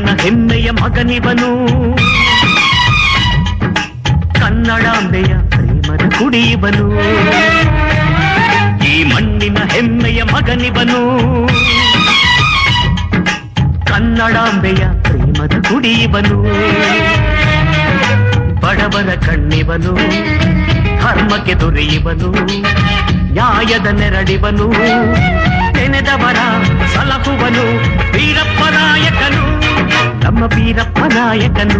ಮಣ್ಣಿನ ಹೆಮ್ಮೆಯ ಮಗನಿವನು ಕನ್ನಡಾಂಬೆಯ ಪ್ರೇಮದ ಕುಡಿಯುವನು ಈ ಮಣ್ಣಿನ ಹೆಮ್ಮೆಯ ಮಗನಿವನು ಕನ್ನಡಾಂಬೆಯ ಪ್ರೇಮದ ಕುಡಿಯುವನು ಬಡವರ ಕಣ್ಣಿವನು ಧರ್ಮಕ್ಕೆ ದೊರೆಯುವನು ನ್ಯಾಯದ ನೆರಳಿವನು ನೆನೆದವರ ಸಲಹುವನು ವೀರಪ್ಪ ನಾಯಕನು ನಮ್ಮ ವೀರಪ್ಪ ನಾಯಕನು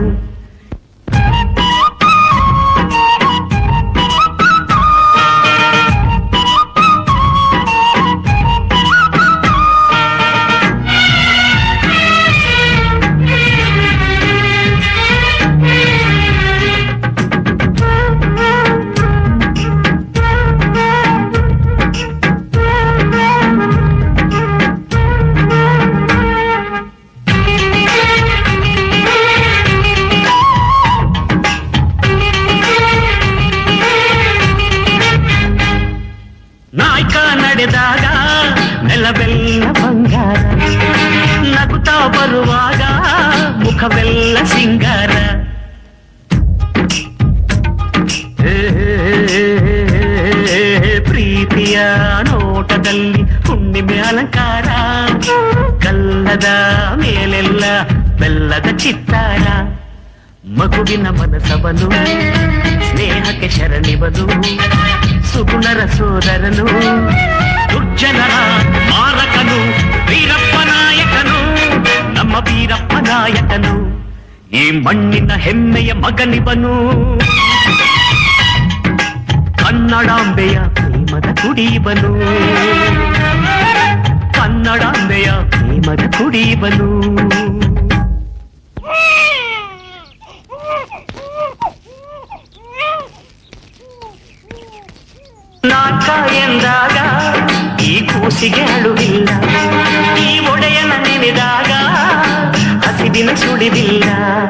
ನಾಯ್ಕ ನಡೆದಾಗ ನೆಲವೆಲ್ಲ ಬಂಗಾರ ನಗುತ್ತಾ ಬರುವಾಗ ಮುಖವೆಲ್ಲ ಸಿಂಗಾರ ಏ, ಪ್ರೀತಿಯ ನೋಟದಲ್ಲಿ ಹುಣ್ಣಿಮೆ ಅಲಂಕಾರ ಕಲ್ಲದ ಮೇಲೆಲ್ಲ ಬೆಲ್ಲದ ಚಿತ್ತಾರ ಮಗುವಿನ ಮನಸವನು ಸ್ನೇಹಕ್ಕೆ ಶರಣಿವನು ಸುಗುಣರ ಸೋದರನು ದುರ್ಜನರ ಮಾರಕನು ವೀರಪ್ಪ ನಾಯಕನು ನಮ್ಮ ವೀರಪ್ಪ ನಾಯಕನು ಈ ಮಣ್ಣಿನ ಹೆಮ್ಮೆಯ ಮಗನಿವನು ಕನ್ನಡಾಂಬೆಯ ಪ್ರೇಮದ ಕುಡಿಯುವನು ಕನ್ನಡಾಂಬೆಯ ಪ್ರೇಮದ ಕುಡಿಯುವನು ನಾಟ ಎಂದಾಗ ಈ ಕೂಸಿಗೆ ಅಳುವಿಲ್ಲ ಈ ಒಡೆಯನ ನೆನೆದಾಗ ಹಸಿದಿನ ಸುಳಿವಿಲ್ಲ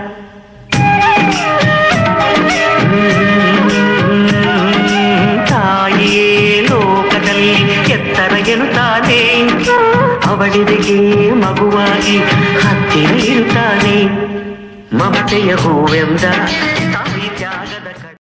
ತಾಯಿಯೇ ಲೋಕದಲ್ಲಿ ಎತ್ತರ ಎನ್ನುತ್ತಾನೆ ಅವಳಿಗೆ ಮಗುವಾಗಿ ಹತ್ತಿರ ಇರುತ್ತಾನೆ ಮಮತೆಯ ಹೂವೆಂದ